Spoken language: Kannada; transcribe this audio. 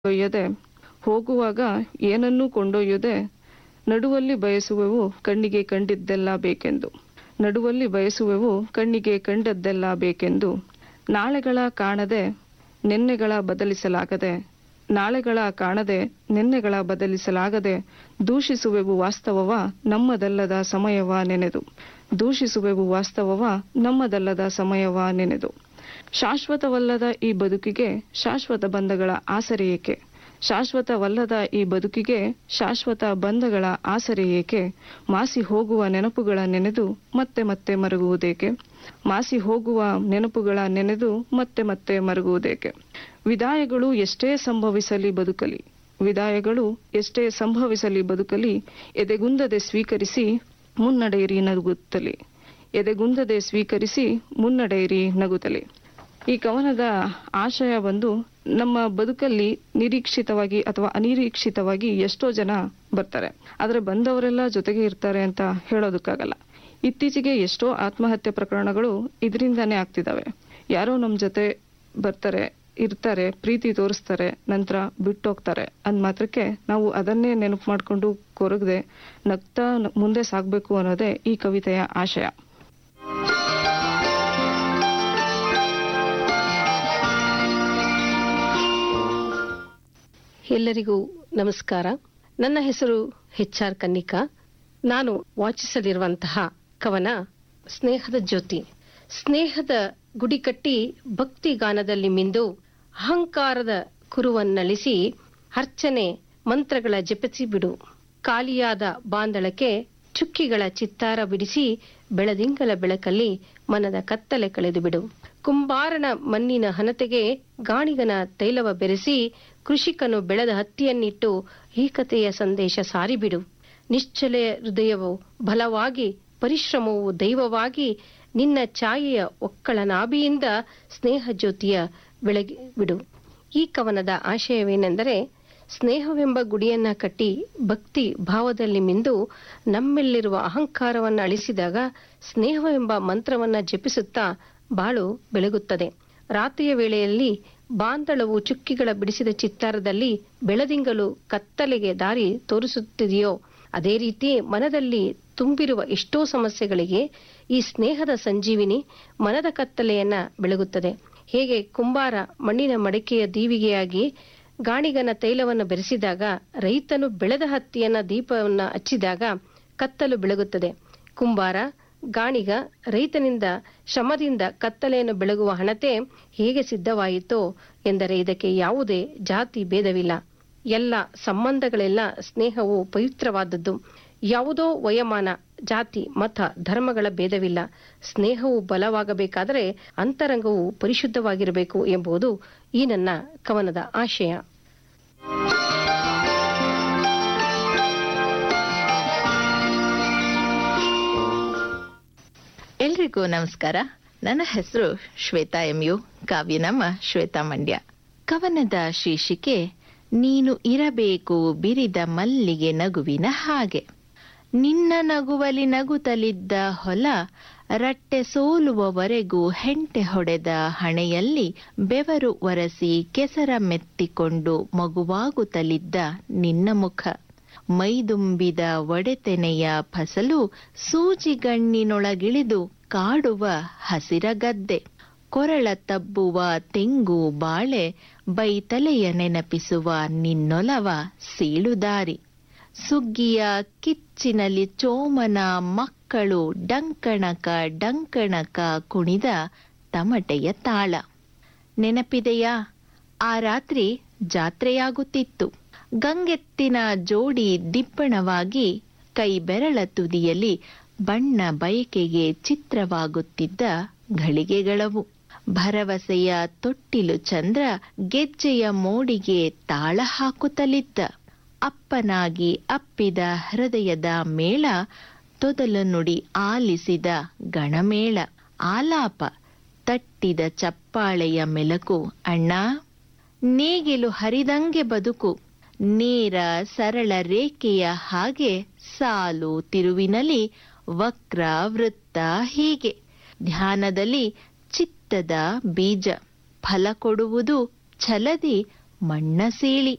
ಕೊಂಡೊಯ್ಯದೆ ಹೋಗುವಾಗ ಏನನ್ನೂ ಕೊಂಡೊಯ್ಯದೆ ನಡುವಲ್ಲಿ ಬಯಸುವೆವು ಕಣ್ಣಿಗೆ ಕಂಡಿದ್ದೆಲ್ಲ ಬೇಕೆಂದು ನಡುವಲ್ಲಿ ಬಯಸುವೆವು ಕಣ್ಣಿಗೆ ಕಂಡದ್ದೆಲ್ಲ ಬೇಕೆಂದು ನಾಳೆಗಳ ಕಾಣದೆ ನೆನ್ನೆಗಳ ಬದಲಿಸಲಾಗದೆ ನಾಳೆಗಳ ಕಾಣದೆ ನೆನ್ನೆಗಳ ಬದಲಿಸಲಾಗದೆ ದೂಷಿಸುವೆವು ವಾಸ್ತವವ ನಮ್ಮದಲ್ಲದ ಸಮಯವ ನೆನೆದು ದೂಷಿಸುವೆವು ವಾಸ್ತವವ ನಮ್ಮದಲ್ಲದ ಸಮಯವ ನೆನೆದು ಶಾಶ್ವತವಲ್ಲದ ಈ ಬದುಕಿಗೆ ಶಾಶ್ವತ ಬಂಧಗಳ ಆಸರೆ ಏಕೆ ಶಾಶ್ವತವಲ್ಲದ ಈ ಬದುಕಿಗೆ ಶಾಶ್ವತ ಬಂಧಗಳ ಆಸರೆ ಏಕೆ ಮಾಸಿ ಹೋಗುವ ನೆನಪುಗಳ ನೆನೆದು ಮತ್ತೆ ಮತ್ತೆ ಮರಗುವುದೇಕೆ ಮಾಸಿ ಹೋಗುವ ನೆನಪುಗಳ ನೆನೆದು ಮತ್ತೆ ಮತ್ತೆ ಮರಗುವುದೇಕೆ ವಿದಾಯಗಳು ಎಷ್ಟೇ ಸಂಭವಿಸಲಿ ಬದುಕಲಿ ವಿದಾಯಗಳು ಎಷ್ಟೇ ಸಂಭವಿಸಲಿ ಬದುಕಲಿ ಎದೆಗುಂದದೆ ಸ್ವೀಕರಿಸಿ ಮುನ್ನಡೆಯಿರಿ ನಗುತ್ತಲಿ ಎದೆಗುಂದದೆ ಸ್ವೀಕರಿಸಿ ಮುನ್ನಡೆಯಿರಿ ನಗುತ್ತಲಿ ಈ ಕವನದ ಆಶಯ ಬಂದು ನಮ್ಮ ಬದುಕಲ್ಲಿ ನಿರೀಕ್ಷಿತವಾಗಿ ಅಥವಾ ಅನಿರೀಕ್ಷಿತವಾಗಿ ಎಷ್ಟೋ ಜನ ಬರ್ತಾರೆ ಆದ್ರೆ ಬಂದವರೆಲ್ಲ ಜೊತೆಗೆ ಇರ್ತಾರೆ ಅಂತ ಹೇಳೋದಕ್ಕಾಗಲ್ಲ ಇತ್ತೀಚೆಗೆ ಎಷ್ಟೋ ಆತ್ಮಹತ್ಯೆ ಪ್ರಕರಣಗಳು ಇದರಿಂದಾನೇ ಆಗ್ತಿದಾವೆ ಯಾರೋ ನಮ್ ಜೊತೆ ಬರ್ತಾರೆ ಇರ್ತಾರೆ ಪ್ರೀತಿ ತೋರಿಸ್ತಾರೆ ನಂತರ ಬಿಟ್ಟೋಗ್ತಾರೆ ಅಂದ್ ಮಾತ್ರಕ್ಕೆ ನಾವು ಅದನ್ನೇ ನೆನಪು ಮಾಡ್ಕೊಂಡು ಕೊರಗದೆ ನಗ್ತಾ ಮುಂದೆ ಸಾಗ್ಬೇಕು ಅನ್ನೋದೇ ಈ ಕವಿತೆಯ ಆಶಯ ಎಲ್ಲರಿಗೂ ನಮಸ್ಕಾರ ನನ್ನ ಹೆಸರು ಎಚ್ ಆರ್ ಕನ್ನಿಕಾ ನಾನು ವಾಚಿಸಲಿರುವಂತಹ ಕವನ ಸ್ನೇಹದ ಜ್ಯೋತಿ ಸ್ನೇಹದ ಗುಡಿ ಕಟ್ಟಿ ಭಕ್ತಿ ಗಾನದಲ್ಲಿ ಮಿಂದು ಅಹಂಕಾರದ ಕುರುವನ್ನಳಿಸಿ ಅರ್ಚನೆ ಮಂತ್ರಗಳ ಜಪಿಸಿ ಬಿಡು ಖಾಲಿಯಾದ ಬಾಂದಳಕ್ಕೆ ಚುಕ್ಕಿಗಳ ಚಿತ್ತಾರ ಬಿಡಿಸಿ ಬೆಳದಿಂಗಳ ಬೆಳಕಲ್ಲಿ ಮನದ ಕತ್ತಲೆ ಕಳೆದು ಬಿಡು ಕುಂಬಾರನ ಮಣ್ಣಿನ ಹನತೆಗೆ ಗಾಣಿಗನ ತೈಲವ ಬೆರೆಸಿ ಕೃಷಿಕನು ಬೆಳೆದ ಹತ್ತಿಯನ್ನಿಟ್ಟು ಏಕತೆಯ ಸಂದೇಶ ಸಾರಿಬಿಡು ನಿಶ್ಚಲ ಹೃದಯವು ಬಲವಾಗಿ ಪರಿಶ್ರಮವು ದೈವವಾಗಿ ನಿನ್ನ ಛಾಯೆಯ ಒಕ್ಕಳ ನಾಭಿಯಿಂದ ಸ್ನೇಹ ಜ್ಯೋತಿಯ ಬೆಳಗಿ ಬಿಡು ಈ ಕವನದ ಆಶಯವೇನೆಂದರೆ ಸ್ನೇಹವೆಂಬ ಗುಡಿಯನ್ನ ಕಟ್ಟಿ ಭಕ್ತಿ ಭಾವದಲ್ಲಿ ಮಿಂದು ನಮ್ಮೆಲ್ಲಿರುವ ಅಹಂಕಾರವನ್ನ ಅಳಿಸಿದಾಗ ಸ್ನೇಹವೆಂಬ ಮಂತ್ರವನ್ನ ಜಪಿಸುತ್ತಾ ಬಾಳು ಬೆಳಗುತ್ತದೆ ರಾತ್ರಿಯ ವೇಳೆಯಲ್ಲಿ ಬಾಂದಳವು ಚುಕ್ಕಿಗಳ ಬಿಡಿಸಿದ ಚಿತ್ತಾರದಲ್ಲಿ ಬೆಳದಿಂಗಲು ಕತ್ತಲೆಗೆ ದಾರಿ ತೋರಿಸುತ್ತಿದೆಯೋ ಅದೇ ರೀತಿ ಮನದಲ್ಲಿ ತುಂಬಿರುವ ಎಷ್ಟೋ ಸಮಸ್ಯೆಗಳಿಗೆ ಈ ಸ್ನೇಹದ ಸಂಜೀವಿನಿ ಮನದ ಕತ್ತಲೆಯನ್ನ ಬೆಳಗುತ್ತದೆ ಹೇಗೆ ಕುಂಬಾರ ಮಣ್ಣಿನ ಮಡಿಕೆಯ ದೀವಿಗೆಯಾಗಿ ಗಾಣಿಗನ ತೈಲವನ್ನು ಬೆರೆಸಿದಾಗ ರೈತನು ಬೆಳೆದ ಹತ್ತಿಯನ್ನ ದೀಪವನ್ನ ಹಚ್ಚಿದಾಗ ಕತ್ತಲು ಬೆಳಗುತ್ತದೆ ಕುಂಬಾರ ಗಾಣಿಗ ರೈತನಿಂದ ಶ್ರಮದಿಂದ ಕತ್ತಲೆಯನ್ನು ಬೆಳಗುವ ಹಣತೆ ಹೇಗೆ ಸಿದ್ಧವಾಯಿತೋ ಎಂದರೆ ಇದಕ್ಕೆ ಯಾವುದೇ ಜಾತಿ ಭೇದವಿಲ್ಲ ಎಲ್ಲ ಸಂಬಂಧಗಳೆಲ್ಲ ಸ್ನೇಹವು ಪವಿತ್ರವಾದದ್ದು ಯಾವುದೋ ವಯಮಾನ ಜಾತಿ ಮತ ಧರ್ಮಗಳ ಭೇದವಿಲ್ಲ ಸ್ನೇಹವು ಬಲವಾಗಬೇಕಾದರೆ ಅಂತರಂಗವು ಪರಿಶುದ್ಧವಾಗಿರಬೇಕು ಎಂಬುದು ಈ ನನ್ನ ಕವನದ ಆಶಯ ಎಲ್ರಿಗೂ ನಮಸ್ಕಾರ ನನ್ನ ಹೆಸರು ಶ್ವೇತಾ ಎಂ ಯು ಕಾವ್ಯನಮ್ಮ ಶ್ವೇತಾ ಮಂಡ್ಯ ಕವನದ ಶೀರ್ಷಿಕೆ ನೀನು ಇರಬೇಕು ಬಿರಿದ ಮಲ್ಲಿಗೆ ನಗುವಿನ ಹಾಗೆ ನಿನ್ನ ನಗುವಲಿ ನಗುತ್ತಲಿದ್ದ ಹೊಲ ರಟ್ಟೆ ಸೋಲುವವರೆಗೂ ಹೆಂಟೆ ಹೊಡೆದ ಹಣೆಯಲ್ಲಿ ಬೆವರು ಒರೆಸಿ ಕೆಸರ ಮೆತ್ತಿಕೊಂಡು ಮಗುವಾಗುತ್ತಲಿದ್ದ ನಿನ್ನ ಮುಖ ಮೈದುಂಬಿದ ಒಡೆತೆನೆಯ ಫಸಲು ಸೂಜಿಗಣ್ಣಿನೊಳಗಿಳಿದು ಕಾಡುವ ಹಸಿರ ಗದ್ದೆ ಕೊರಳ ತಬ್ಬುವ ತೆಂಗು ಬಾಳೆ ಬೈತಲೆಯ ನೆನಪಿಸುವ ನಿನ್ನೊಲವ ಸೀಳುದಾರಿ ಸುಗ್ಗಿಯ ಕಿಚ್ಚಿನಲ್ಲಿ ಚೋಮನ ಮಕ್ಕಳು ಡಂಕಣಕ ಡಂಕಣಕ ಕುಣಿದ ತಮಟೆಯ ತಾಳ ನೆನಪಿದೆಯಾ ಆ ರಾತ್ರಿ ಜಾತ್ರೆಯಾಗುತ್ತಿತ್ತು ಗಂಗೆತ್ತಿನ ಜೋಡಿ ದಿಪ್ಪಣವಾಗಿ ಕೈ ಬೆರಳ ತುದಿಯಲ್ಲಿ ಬಣ್ಣ ಬಯಕೆಗೆ ಚಿತ್ರವಾಗುತ್ತಿದ್ದ ಘಳಿಗೆಗಳವು ಭರವಸೆಯ ತೊಟ್ಟಿಲು ಚಂದ್ರ ಗೆಜ್ಜೆಯ ಮೋಡಿಗೆ ತಾಳ ಹಾಕುತ್ತಲಿದ್ದ ಅಪ್ಪನಾಗಿ ಅಪ್ಪಿದ ಹೃದಯದ ಮೇಳ ತೊದಲು ನುಡಿ ಆಲಿಸಿದ ಗಣಮೇಳ ಆಲಾಪ ತಟ್ಟಿದ ಚಪ್ಪಾಳೆಯ ಮೆಲಕು ಅಣ್ಣ ನೇಗಿಲು ಹರಿದಂಗೆ ಬದುಕು ನೇರ ಸರಳ ರೇಖೆಯ ಹಾಗೆ ಸಾಲು ತಿರುವಿನಲ್ಲಿ ವಕ್ರ ವೃತ್ತ ಹೀಗೆ ಧ್ಯಾನದಲ್ಲಿ ಚಿತ್ತದ ಬೀಜ ಫಲ ಕೊಡುವುದು ಛಲದಿ ಮಣ್ಣ ಸೀಳಿ